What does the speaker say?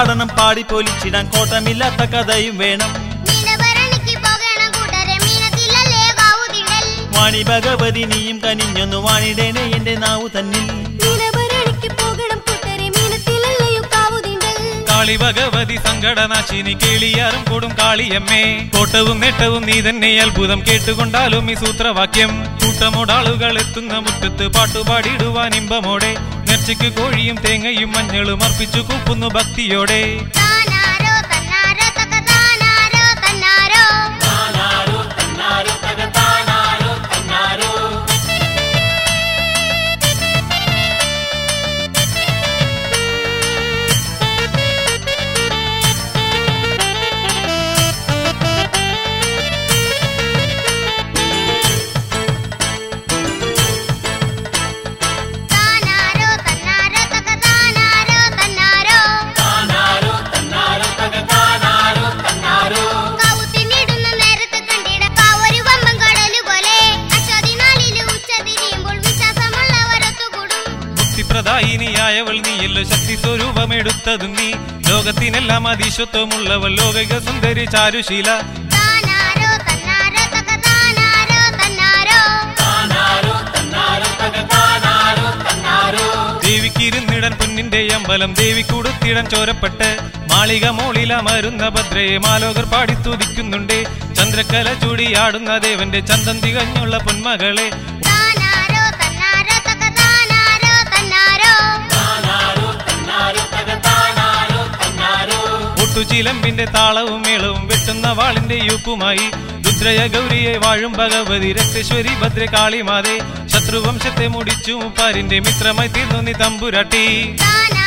പാടണം പാടി പൊലിച്ചിടാൻ കോട്ടമില്ലാത്ത കഥയും വേണം മീനഭരണിക്ക് പോകണം കൂട്ടരെ മീനത്തിലല്ലേ കാവുതിടൽ വാണി ഭഗവതി നീയും കനിഞ്ഞൊന്നു വാണിടേനെ എന്റെ നാവു തന്നിൽ മീനഭരണിക്ക് പോകണം കൂട്ടരെ മീനത്തിലല്ലയോ കാവുതിടൽ കാളി ഭഗവതി സങ്കടനാശിനി കേളിയാറും കൊടും കാളിയമ്മേ കോട്ടവും നേട്ടവും നീ തന്നെ അത്ഭുതം കേട്ടുകൊണ്ടാലും ഈ സൂത്രവാക്യം കൂട്ടമോടാളുകൾ എത്തുന്ന മുറ്റത്ത് പാട്ടുപാടിയിടുവാൻ ഇമ്പമോടെ നേർച്ചയ്ക്ക് കോഴിയും തേങ്ങയും മഞ്ഞളും അർപ്പിച്ചു കൂപ്പുന്നു ഭക്തിയോടെ താനാരോ തന്നാരോ തക താനാരോ തന്നാരോ താനാരോ തന്നാരോ തക താനാരോ കാവുത്തിനിടുന്ന നേരത്ത് കണ്ടിട കാവൊരു വമ്പൻ കടല് പോലെ അശ്വതി നാളില് ഉച്ച തിരിയുമ്പോൾ വിശ്വാസമുള്ളവരൊത്തുകൂടും മുക്തിപ്രദായിനിയായവൾ നീയല്ലോ ശക്തി സ്വരൂപമെടുത്തതും നീ ലോകത്തിനെല്ലാം അതിശത്വമുള്ളവൾ ലോകിക സുന്ദരി ചാരുശീല താനാരോ തന്നാരോ തക താനാരോ ദേവിക്കിരുന്നിടൻ പൊന്നിന്റെ അമ്പലം ദേവി കൊടുത്തിടൻ ചോരപ്പെട്ട് മാളിക മോളിലമരുന്ന ഭദ്രയെ മാലോകർ പാടി തുതിക്കുന്നുണ്ട് ചന്ദ്രക്കല ചൂടിയാടുന്ന ദേവന്റെ ചന്തം തികഞ്ഞുള്ള പൊന്മകളെ താനാരോ തന്നാരോ തക താനാരോ ഒട്ടുചിലമ്പിന്റെ താളവും മേളവും വെട്ടുന്ന വാളിന്റെ യൂപ്പുമായി രുദ്രയ ഗൗരിയെ വാഴും ഭഗവതി രക്തേശ്വരി ഭദ്ര കാളിമാതെ ശത്രുവംശത്തെ മുടിച്ചു മുപ്പാരിന്റെ മിത്രമായി തീർന്നു നീ തമ്പുരാട്ടി താനാരോ